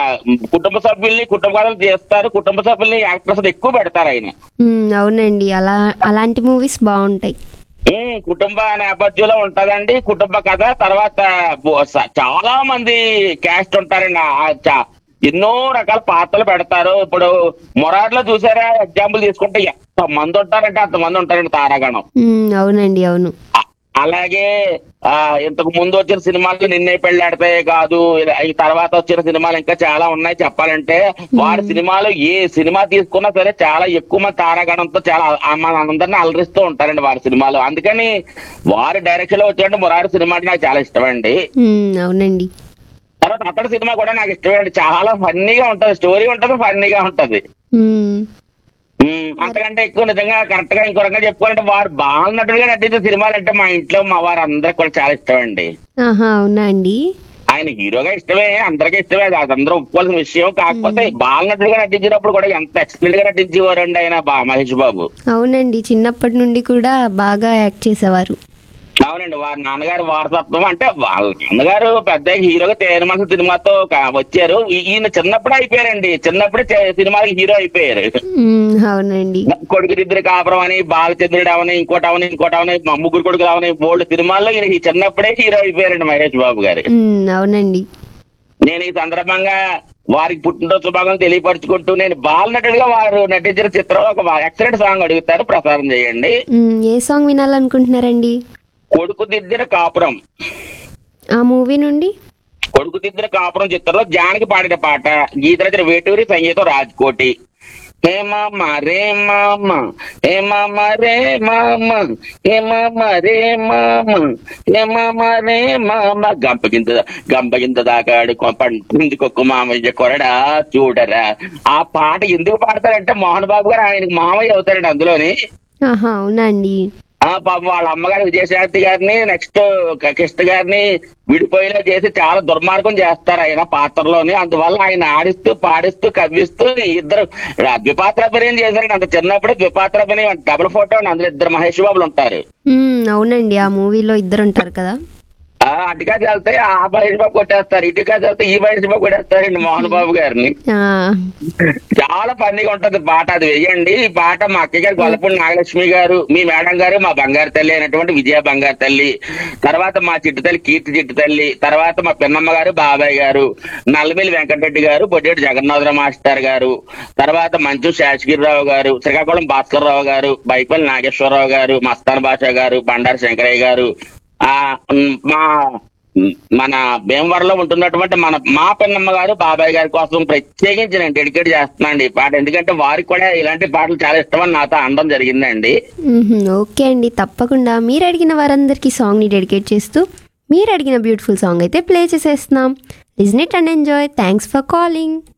కుటుంబ సభ్యుల్ని కుటుంబ కథలు చేస్తారు కుటుంబ సభ్యుల్ని యాక్ట్రెస్ ఎక్కువ పెడతారు ఆయన మ్మ్, అవునండి అలా అలాంటి మూవీస్ బాగుంటాయి ఉమ్, కుటుంబ నేపథ్యంలో ఉంటదండి కుటుంబ కథ తర్వాత బో- స- చాలా మంది క్యాస్ట్ ఉంటారండి ఆ చ- ఎన్నో రకాల పాత్రలు పెడతారు ఇప్పుడు మొరార్లో చూసారా ఎగ్జాంపుల్ తీసుకుంటే ఎంత మంది ఉంటారంటే అంత మంది ఉంటారండి తారాగణం మ్మ్, అవునండి అవును అ- అలాగే ఆ ఇంతకు ముందు వచ్చిన సినిమాలు నిన్నే పెళ్ళాడతాయే కాదు ఇలా ఈ తర్వాత వచ్చిన సినిమాలు ఇంకా చాలా ఉన్నాయి చెప్పాలంటే వారి సినిమాలు ఏ సినిమా తీసుకున్నా సరే చాలా ఎక్కువ మంది తారాగణంతో చాలా ఆ- మన అందరిని అలరిస్తూ ఉంటారండి వారి సినిమాలు అందుకని వారి డైరెక్షన్ లో వచ్చే మురారి సినిమా అంటే నాకు చాలా ఇష్టం అండి మ్మ్, అవునండి తర్వాత అతడి సినిమా కూడా నాకు ఇష్టమండి చాలా ఫన్నీగా ఉంటది స్టోరీ ఉంటది ఫన్నీగా ఉంటది మ్మ్, ఉమ్, అంతకంటే ఎక్కువ నిజంగా కరెక్ట్ గా ఇంకో రకంగా చెప్పుకోవాలంటే వారు బాగా నటుడుగా నటించే సినిమాలు అంటే మా ఇంట్లో మా వారు అందరికి కూడా చాలా ఇష్టం అండి ఆహా అవునా అండి ఆయన హీరోగా ఇష్టమే అందరికీ ఇష్టమే అది అందరూ ఒప్పుకోవాల్సిన విషయం కాకపోతే బాగా నటుడుగా నటించినప్పుడు కూడా ఎంత ఎక్సలెంట్ గా నటించేవారండి ఆయన బా మహేష్ బాబు అవునండి చిన్నప్పటి నుండి కూడా బాగా యాక్ట్ చేసేవారు అవునండి వారి నాన్నగారు వారసత్వం అంటే వాళ్ళ నాన్నగారు పెద్ద హీరోగా తేరు మనసు సినిమాతో క- వచ్చారు ఈ- ఈయన చిన్నప్పుడే అయిపోయారండి చిన్నప్పుడే చే- సినిమాకి హీరో అయిపోయారు మ్మ్, అవునండి కొడుకుదిద్దరు కాపురం అని బాలచంద్రుడు అవని ఇంకోటి అవని ఇంకోటి అవని మా ముగ్గురు కొడుకులు అవని బోల్డ్ సినిమాల్లో ఈయన ఈ చిన్నప్పుడే హీరో అయిపోయారండి మహేష్ బాబు గారు మ్మ్, అవునండి నేను ఈ సందర్భంగా వారికి పుట్టినరోజు శుభాకాంక్షలు తెలియపరుచుకుంటూ నేను బాల నటుడిగా వారు నటించిన చిత్రంలో ఒక ఎక్సలెంట్ సాంగ్ అడుగుతారు ప్రసారం చేయండి మ్మ్, ఏ సాంగ్ వినాలనుకుంటున్నారండి కొడుకు దిద్దిన కాపురం ఆ మూవీ నుండి కొడుకు దిద్దిన కాపురం చిత్రంలో జానకి పాడిన పాట గీత రచన వేటూరి సంగీతం రాజ్కోటి హే మామ రే మామ హే మామ రే మామ హే మామ రే మామ హే మామ రే మామ గంపగింత గంపగింత దాకాడు పండింది కొక్కు మామయ్య కొరడా చూడరా ఆ పాట ఎందుకు పాడతారంటే మోహన్ బాబు గారు ఆయనకి మామయ్య అవుతారండి అందులోని ఆహా అవునా అండి ఆ పాపం వాళ్ళ అమ్మగారు విజయశాంతి గారిని నెక్స్ట్ కృష్ణ గారిని విడిపోయేలా చేసి చాలా దుర్మార్గం చేస్తారు ఆయన పాత్రలోని అందువల్ల ఆయన ఆడిస్తూ పాడిస్తూ కవ్విస్తూ ఇద్దరు ద్విపాత్రాభినయం చేశారండి అంత చిన్నప్పుడే ద్విపాత్రాభినయం డబుల్ ఫోటో అండి అందులో ఇద్దరు మహేష్ బాబులు ఉంటారు మ్మ్, అవునండి ఆ మూవీలో ఇద్దరు ఉంటారు కదా ఆ అటుగా వెళ్తే ఆ మహేష్ బాబు కొట్టేస్తారు ఇటుగా వెళ్తే ఈ మహేష్ బాబు కొట్టేస్తారండి మోహన్ బాబు గారిని ఆ, చాలా ఫన్నీగా ఉంటది పాట అది వెయ్యండి ఈ పాట మా అక్కయ్య గారు గొల్లపూడి నాగలక్ష్మి గారు మీ మేడం గారు మా బంగారు తల్లి అయినటువంటి విజయ బంగారు తల్లి తర్వాత మా చిట్టు తల్లి కీర్తి చిట్టు తల్లి తర్వాత మా పిన్నమ్మ గారు బాబాయ్ గారు నల్లమిల్లి వెంకటరెడ్డి గారు బొడ్డేటి జగన్నాథరావు మాస్టర్ గారు తర్వాత మంచు శేషగిరిరావు గారు శ్రీకాకుళం భాస్కర్ రావు గారు బైపల్లి నాగేశ్వరరావు గారు మస్తాన్ బాషా గారు బండారు శంకరయ్య గారు ఆ ఉమ్, మా ఉమ్, మన భీమవరంలో ఉంటున్నటువంటి మన మా పెన్నమ్మ గారు బాబాయ్ గారి కోసం ప్రత్యేకించి నేను డెడికేట్ చేస్తున్నాను ఈ పాట ఎందుకంటే వారికి కూడా ఇలాంటి పాటలు చాలా ఇష్టమని నాతో అనడం జరిగిందండి మ్మ్హ, ఓకే అండి తప్పకుండా మీరు అడిగిన వారందరికీ సాంగ్ని డెడికేట్ చేస్తూ మీరు అడిగిన బ్యూటిఫుల్ సాంగ్ అయితే ప్లే చేసేస్తున్నాం listen it and enjoy thanks for calling